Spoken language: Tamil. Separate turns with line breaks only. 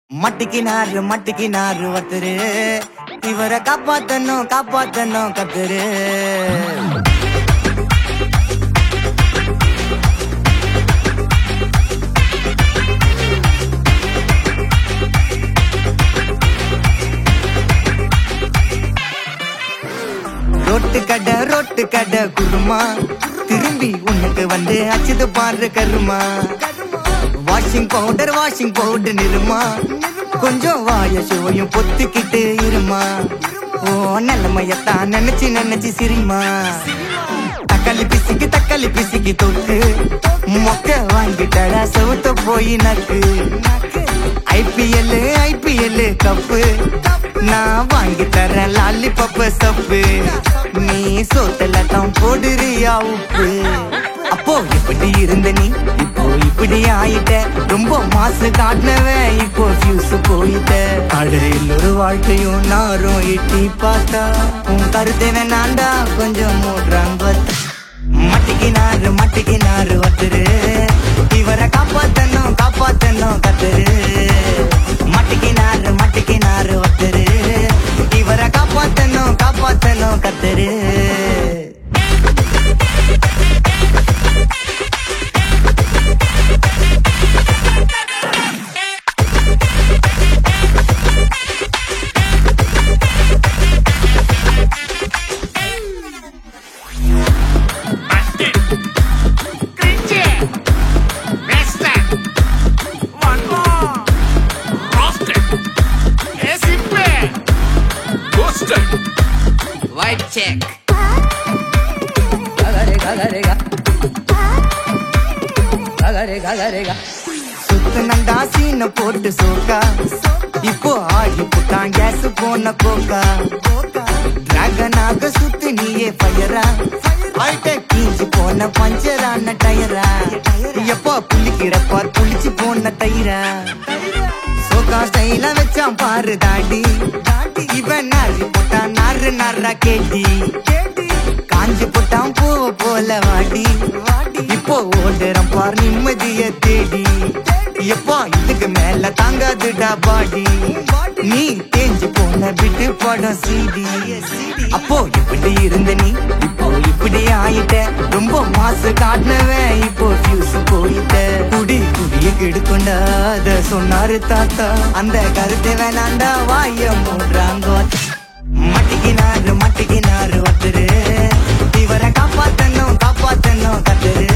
மட்டிக்கினாரு மட்டிக்கினாரு ஒருத்தரு இவரை காப்பாத்தணும் காப்பாத்தணும் கத்துரு ரோட்டு கடை ரோட்டு கடை குருமா திரும்பி உனக்கு வந்து அச்சுது பாரு கருமா வாஷிங் பவுடர் வாஷிங் பவுடர் நிறுமா கொஞ்சம் வாய சுவையும் பொத்துக்கிட்டு இருமா ஓ நிலைமையத்தான் நினைச்சு நினைச்சு சிரிமா தக்காளி பிசிக்கு தக்காளி பிசிக்கு தொட்டு மொக்க வாங்கிட்டடா செவுத்த போய் நக்கு ஐபிஎல் ஐபிஎல் கப்பு நான் வாங்கி தரேன் லாலிபப்ப சப்பு நீ சோத்தல தான் போடுறியா உப்பு அப்போ இப்படி இருந்த நீ இப்போ இப்படி ஆயிட்ட ரொம்ப மாசு காட்டினவன் இப்போ ஃபியூஸ் போயிட்ட அடையில் ஒரு வாழ்க்கையும் நாரும் எட்டி பார்த்தா உன் கருத்தை வேணாண்டா கொஞ்சம் மூடுறாங்க மட்டிக்கினாரு மட்டிக்கினாரு ஒருத்தரு இவரை காப்பாத்தணும் காப்பாத்தணும் கத்துரு மட்டிக்கினாரு மட்டிக்கினாரு ஒருத்தரு இவரை காப்பாத்தணும் காப்பாத்தணும் கத்துரு
Busted. Cringe. Wasted. One more. Roasted. Esipe. Ghosted.
White check. Gagarega, gagarega. Gagarega, gagarega. சுத்து நண்டா சீன போட்டு சோக்கா இப்போ ஆகி புட்டான் கேஸ் போன கோக்கா டிராகனாக சுத்து நீயே ஃபயரா ஆயிட்ட கீஞ்சி போன பஞ்சரான டயரா எப்போ புளிக்கிறப்பா புளிச்சு போன தயிரா சோகா ஸ்டைல வச்சான் பாரு தாடி இவன் நாரி போட்டான் நாரு நாரா கேட்டி காஞ்சி போட்டான் பூவ போல வாடி இப்போ ஓடுறோம் பார் நிம்மதிய தேடி எப்பா இதுக்கு மேல தாங்காதுடா பாடி நீ தேஞ்சு போன விட்டு படம் சீடி அப்போ இப்படி இருந்த நீ இப்போ இப்படி ஆயிட்ட ரொம்ப மாசு காட்டினவன் இப்போ ஃபியூஸ் போயிட்ட குடி குடிய கெடுக்கொண்டா அத சொன்னாரு தாத்தா அந்த கருத்தை வேணாண்டா வாய மூடுறாங்க மட்டிக்கினாரு மட்டிக்கினாரு ஒருத்தரு இவரை காப்பாத்தணும் காப்பாத்தணும் கத்துரு